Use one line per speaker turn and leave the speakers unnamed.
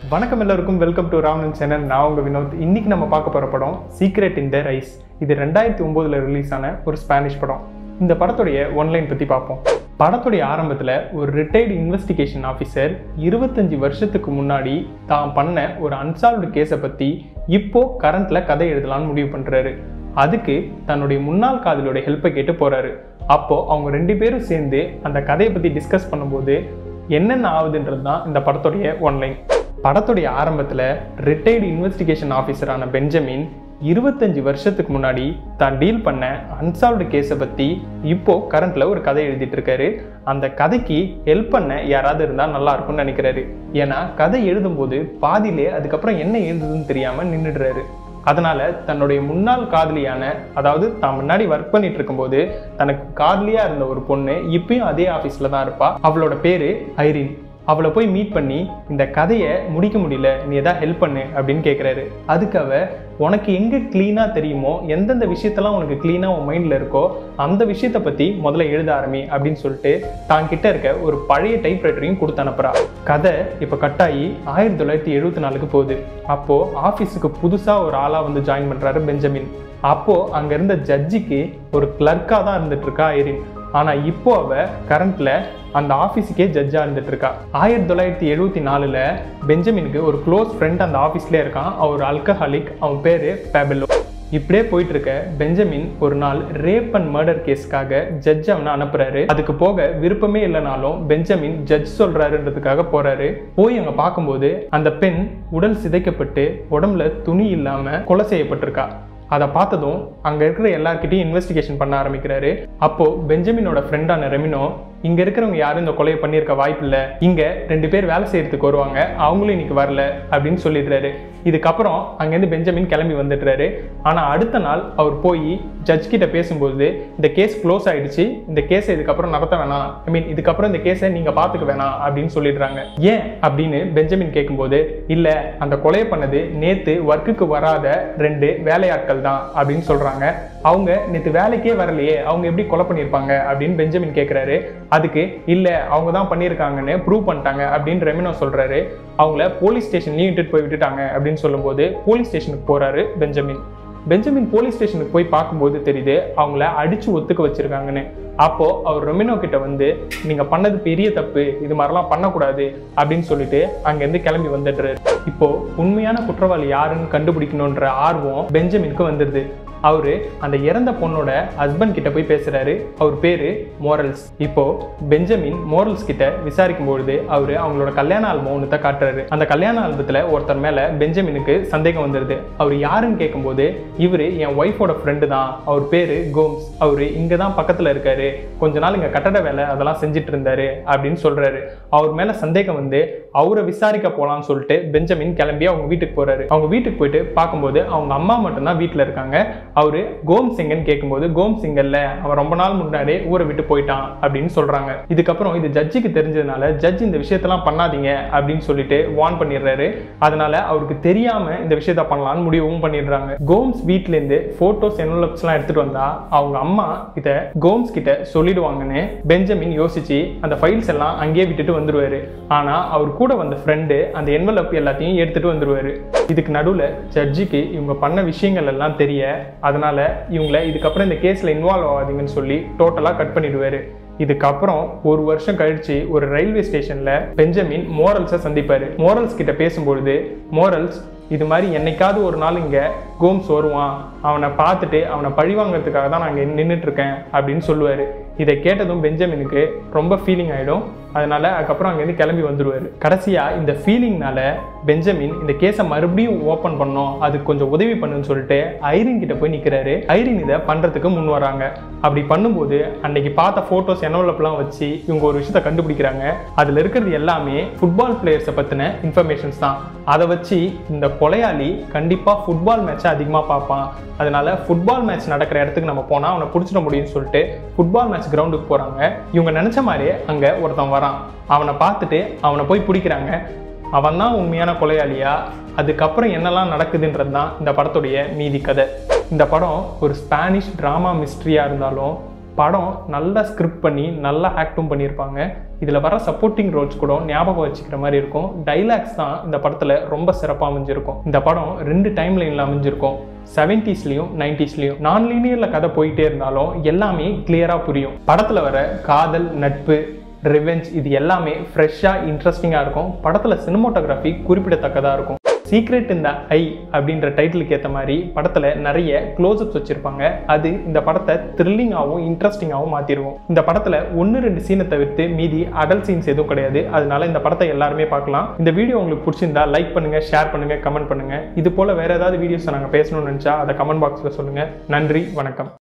வணக்கம் எல்லாருக்கும் welcome to Raman channel நான் உங்க வினோத் இன்னைக்கு நம்ம பார்க்க போற படம் சீக்ரெட் இன் த ரைஸ் இது ரெண்டாயிரத்தி ஒம்போதுல ரிலீஸ் ஆன ஒரு ஸ்பானிஷ் படம் இந்த படத்துடைய ஒன்லைன் பத்தி பார்ப்போம் படத்துடைய ஆரம்பத்துல ஒரு ரிட்டையர்டு இன்வெஸ்டிகேஷன் ஆஃபீஸர் இருபத்தஞ்சு வருஷத்துக்கு முன்னாடி தான் பண்ண ஒரு அன்சால்வ்டு கேஸை பத்தி இப்போ கரண்ட்ல கதை எழுதலாம்னு முடிவு பண்றாரு அதுக்கு தன்னுடைய முன்னாள் காதலோட ஹெல்ப்பை கேட்டு போறாரு அப்போ அவங்க ரெண்டு பேரும் சேர்ந்து அந்த கதையை பத்தி டிஸ்கஸ் பண்ணும்போது என்னென்ன ஆகுதுன்றது தான் இந்த படத்துடைய ஒன்லைன் படத்துடைய ஆரம்பத்தில் ரிட்டையர்டு இன்வெஸ்டிகேஷன் ஆஃபீஸரான பெஞ்சமின் இருபத்தஞ்சு வருஷத்துக்கு முன்னாடி தான் டீல் பண்ண அன்சால்வ்டு கேஸை பற்றி இப்போ கரண்ட்ல ஒரு கதை எழுதிட்டு இருக்காரு அந்த கதைக்கு ஹெல்ப் பண்ண யாராவது இருந்தால் நல்லா இருக்கும்னு நினைக்கிறாரு ஏன்னா கதை எழுதும்போது பாதியிலே அதுக்கப்புறம் என்ன எழுதுதுன்னு தெரியாமல் நின்றுடுறாரு அதனால தன்னுடைய முன்னாள் காதலியான அதாவது தான் முன்னாடி ஒர்க் பண்ணிட்டு இருக்கும்போது தனக்கு காதலியா இருந்த ஒரு பொண்ணு இப்பயும் அதே ஆஃபீஸில் தான் இருப்பா அவளோட பேரு ஐரின் அவளை போய் மீட் பண்ணி இந்த கதையை முடிக்க முடியல நீ எதாவது ஹெல்ப் பண்ணு அப்படின்னு கேட்குறாரு அதுக்கு அவ உனக்கு எங்கே க்ளீனாக தெரியுமோ எந்தெந்த விஷயத்தெல்லாம் உனக்கு க்ளீனாக உன் மைண்டில் இருக்கோ அந்த விஷயத்தை பற்றி முதல்ல எழுத ஆரம்பி அப்படின்னு சொல்லிட்டு தான் கிட்ட இருக்க ஒரு பழைய டைப்ரைட்டரையும் கொடுத்து அனுப்புறா கதை இப்போ கட்டாயி ஆயிரத்தி தொள்ளாயிரத்தி எழுபத்தி நாலுக்கு போகுது அப்போது ஆஃபீஸுக்கு புதுசாக ஒரு ஆளாக வந்து ஜாயின் பண்ணுறாரு பெஞ்சமின் அப்போது அங்கே இருந்த ஜட்ஜிக்கு ஒரு கிளர்க்காக தான் இருந்துட்டு இருக்கா ஐரின் ஆனால் இப்போ அவ கரண்ட்ல அந்த ஆஃபீஸுக்கே ஜட்ஜாக இருந்துட்டு இருக்கா ஆயிரத்தி தொள்ளாயிரத்தி எழுபத்தி நாலில் பெஞ்சமினுக்கு ஒரு க்ளோஸ் ஃப்ரெண்ட் அந்த ஆஃபீஸ்லேயே இருக்கான் அவர் அல்கஹாலிக் அவன் பேர் பேபெல்லோ இப்படியே போயிட்டு இருக்க பெஞ்சமின் ஒரு நாள் ரேப் அண்ட் மர்டர் கேஸ்க்காக ஜட்ஜ் அவனை அனுப்புறாரு அதுக்கு போக விருப்பமே இல்லைனாலும் பெஞ்சமின் ஜட்ஜ் சொல்றாருன்றதுக்காக போறாரு போய் அங்க பார்க்கும்போது அந்த பெண் உடல் சிதைக்கப்பட்டு உடம்புல துணி இல்லாம கொலை செய்யப்பட்டிருக்கா அதை பார்த்ததும் அங்கே இருக்கிற எல்லார்கிட்டையும் இன்வெஸ்டிகேஷன் பண்ண ஆரம்பிக்கிறாரு அப்போ பெஞ்சமினோட ஃப்ரெண்டான ரெமினோ இங்க இருக்கிறவங்க யாரும் இந்த கொலையை பண்ணியிருக்க வாய்ப்பு இல்லை இங்க ரெண்டு பேர் வேலை செய்யறதுக்கு வருவாங்க அவங்களும் இன்னைக்கு வரல அப்படின்னு சொல்லிடுறாரு இதுக்கப்புறம் அங்கேருந்து பெஞ்சமின் கிளம்பி வந்துடுறாரு ஆனால் அடுத்த நாள் அவர் போய் ஜட்ஜ் கிட்ட பேசும்போது இந்த கேஸ் க்ளோஸ் ஆயிடுச்சு இந்த கேஸை இதுக்கப்புறம் நடத்த வேணாம் ஐ மீன் இதுக்கப்புறம் இந்த கேஸை நீங்க பார்த்துக்க வேணாம் அப்படின்னு சொல்லிடுறாங்க ஏன் அப்படின்னு பெஞ்சமின் கேட்கும்போது இல்ல அந்த கொலையை பண்ணது நேத்து ஒர்க்குக்கு வராத ரெண்டு வேலையாட்கள் தான் அப்படின்னு சொல்றாங்க அவங்க நேத்து வேலைக்கே வரலையே அவங்க எப்படி கொலை பண்ணியிருப்பாங்க அப்படின்னு பெஞ்சமின் கேட்கிறாரு அதுக்கு இல்ல அவங்க தான் பண்ணியிருக்காங்கன்னு ப்ரூவ் பண்ணிட்டாங்க அப்படின்னு ரெமினோ சொல்றாரு அவங்கள போலீஸ் ஸ்டேஷன்லயும் இட்டுட்டு போய் விட்டுட்டாங்க அப்படின்னு சொல்லும்போது போலீஸ் ஸ்டேஷனுக்கு போறாரு பெஞ்சமின் பெஞ்சமின் போலீஸ் ஸ்டேஷனுக்கு போய் பார்க்கும்போது தெரியுது அவங்கள அடிச்சு ஒத்துக்க வச்சிருக்காங்கன்னு அப்போ அவர் ரொமினோ கிட்ட வந்து நீங்க பண்ணது பெரிய தப்பு இது மாதிரிலாம் பண்ணக்கூடாது அப்படின்னு சொல்லிட்டு அங்கேருந்து கிளம்பி வந்துடுறாரு இப்போ உண்மையான குற்றவாளி யாருன்னு கண்டுபிடிக்கணுன்ற ஆர்வம் பெஞ்சமினுக்கு வந்துடுது அவரு அந்த இறந்த பொண்ணோட ஹஸ்பண்ட் கிட்ட போய் பேசுறாரு அவர் பேரு மோரல்ஸ் இப்போ பெஞ்சமின் மோரல்ஸ் கிட்ட விசாரிக்கும் பொழுது அவரு அவங்களோட கல்யாண ஆல்பம் ஒன்றத்தை காட்டுறாரு அந்த கல்யாண ஆல்பத்துல ஒருத்தர் மேல பெஞ்சமினுக்கு சந்தேகம் வந்துருது அவர் யாருன்னு கேட்கும்போது இவரு என் ஒய்ஃபோட ஃப்ரெண்டு தான் அவர் பேரு கோம்ஸ் அவரு இங்க தான் பக்கத்துல இருக்காரு கொஞ்ச நாள் இங்க கட்டட வேலை அதெல்லாம் செஞ்சுட்டு இருந்தாரு அப்படின்னு சொல்றாரு அவர் மேல சந்தேகம் வந்து அவரை விசாரிக்க போலாம்னு சொல்லிட்டு பெஞ்சமின் கிளம்பி அவங்க வீட்டுக்கு போறாரு அவங்க வீட்டுக்கு போயிட்டு பார்க்கும்போது அவங்க அம்மா மட்டும்தான் வீட்டுல இருக்காங்க அவரு கோம் சிங்கன்னு கேட்கும்போது கோம் சிங்கல்ல அவன் ரொம்ப நாள் முன்னாடி ஊரை விட்டு போயிட்டான் அப்படின்னு சொல்றாங்க இதுக்கப்புறம் இது ஜட்ஜுக்கு தெரிஞ்சதுனால ஜட்ஜ் இந்த விஷயத்தெல்லாம் பண்ணாதீங்க அப்படின்னு சொல்லிட்டு வார்ன் பண்ணிடுறாரு அதனால அவருக்கு தெரியாம இந்த விஷயத்த பண்ணலாம்னு முடிவும் பண்ணிடுறாங்க கோம்ஸ் வீட்ல இருந்து போட்டோஸ் என்வலப்ஸ் எல்லாம் எடுத்துட்டு வந்தா அவங்க அம்மா இத கோம்ஸ் கிட்ட சொல்லிடுவாங்கன்னு பெஞ்சமின் யோசிச்சு அந்த ஃபைல்ஸ் எல்லாம் அங்கேயே விட்டுட்டு வந்துருவாரு ஆனா அவர் கூட வந்த ஃப்ரெண்டு அந்த என்வலப் எல்லாத்தையும் எடுத்துட்டு வந்துருவாரு இதுக்கு நடுவுல ஜட்ஜுக்கு இவங்க பண்ண விஷயங்கள் எல்லாம் தெரிய அதனால இவங்கள இதுக்கப்புறம் இந்த கேஸ்ல இன்வால்வ் ஆகாதீங்கன்னு சொல்லி டோட்டலா கட் பண்ணிடுவாரு இதுக்கப்புறம் ஒரு வருஷம் கழிச்சு ஒரு ரயில்வே ஸ்டேஷன்ல பெஞ்சமின் மோரல்ஸை சந்திப்பாரு மோரல்ஸ் கிட்ட பேசும்பொழுது மோரல்ஸ் இது மாதிரி என்னைக்காவது ஒரு நாள் இங்க கோம்ஸ் வருவான் அவனை பார்த்துட்டு அவனை பழிவாங்கிறதுக்காக தான் நான் இங்கே நின்றுட்டு இருக்கேன் அப்படின்னு சொல்லுவாரு இதை கேட்டதும் பெஞ்சமினுக்கு ரொம்ப ஃபீலிங் ஆயிடும் அதனால அதுக்கப்புறம் அங்கேருந்து கிளம்பி வந்துருவாரு கடைசியா இந்த ஃபீலிங்னால பெஞ்சமின் இந்த கேஸை மறுபடியும் ஓப்பன் பண்ணோம் அதுக்கு கொஞ்சம் உதவி பண்ணுன்னு சொல்லிட்டு ஐரின் கிட்ட போய் நிற்கிறாரு ஐரின் இதை பண்றதுக்கு முன் வராங்க அப்படி பண்ணும்போது அன்னைக்கு பார்த்த ஃபோட்டோஸ் என்வலப்லாம் வச்சு இவங்க ஒரு விஷயத்த கண்டுபிடிக்கிறாங்க அதில் இருக்கிறது எல்லாமே ஃபுட்பால் பிளேயர்ஸை பற்றின இன்ஃபர்மேஷன்ஸ் தான் அதை வச்சு இந்த கொலையாளி கண்டிப்பாக ஃபுட்பால் மேட்சை அதிகமாக பார்ப்பான் அதனால ஃபுட்பால் மேட்ச் நடக்கிற இடத்துக்கு நம்ம போனால் அவனை பிடிச்சிட முடியும்னு சொல்லிட்டு ஃபுட்பால் மேட்ச் கிரவுண்டுக்கு போகிறாங்க இவங்க நினச்ச மாதிரியே அங்கே ஒருத்தன் வரான் அவனை பார்த்துட்டு அவனை போய் பிடிக்கிறாங்க அவன் தான் உண்மையான கொலையாளியா அதுக்கப்புறம் என்னெல்லாம் நடக்குதுன்றது தான் இந்த படத்துடைய மீதி கதை இந்த படம் ஒரு ஸ்பானிஷ் ட்ராமா மிஸ்ட்ரியாக இருந்தாலும் படம் நல்லா ஸ்கிரிப்ட் பண்ணி நல்லா ஆக்டும் பண்ணியிருப்பாங்க இதில் வர சப்போர்ட்டிங் ரோல்ஸ் கூட ஞாபகம் வச்சுக்கிற மாதிரி இருக்கும் டைலாக்ஸ் தான் இந்த படத்தில் ரொம்ப சிறப்பாக அமைஞ்சிருக்கும் இந்த படம் ரெண்டு டைம் லைனில் அமைஞ்சிருக்கும் செவன்டிஸ்லையும் நைன்டிஸ்லையும் நான் லீனியரில் கதை போயிட்டே இருந்தாலும் எல்லாமே கிளியராக புரியும் படத்தில் வர காதல் நட்பு ரிவெஞ்ச் இது எல்லாமே ஃப்ரெஷ்ஷாக இன்ட்ரெஸ்டிங்காக இருக்கும் படத்தில் சினிமோட்டோகிராஃபி குறிப்பிடத்தக்கதாக இருக்கும் சீக்ரெட் இந்த ஐ அப்படின்ற டைட்டிலுக்கு ஏற்ற மாதிரி படத்தில் நிறைய க்ளோஸ்அப்ஸ் வச்சுருப்பாங்க அது இந்த படத்தை த்ரில்லிங்காகவும் இன்ட்ரெஸ்டிங்காகவும் மாற்றிருக்கும் இந்த படத்தில் ஒன்று ரெண்டு சீனை தவிர்த்து மீதி அடல்ட் சீன்ஸ் எதுவும் கிடையாது அதனால இந்த படத்தை எல்லாருமே பார்க்கலாம் இந்த வீடியோ உங்களுக்கு பிடிச்சிருந்தா லைக் பண்ணுங்கள் ஷேர் பண்ணுங்கள் கமெண்ட் பண்ணுங்கள் இது போல் வேறு ஏதாவது வீடியோஸை நாங்கள் பேசணும்னு நினச்சா அதை கமெண்ட் பாக்ஸில் சொல்லுங்கள் நன்றி வணக்கம்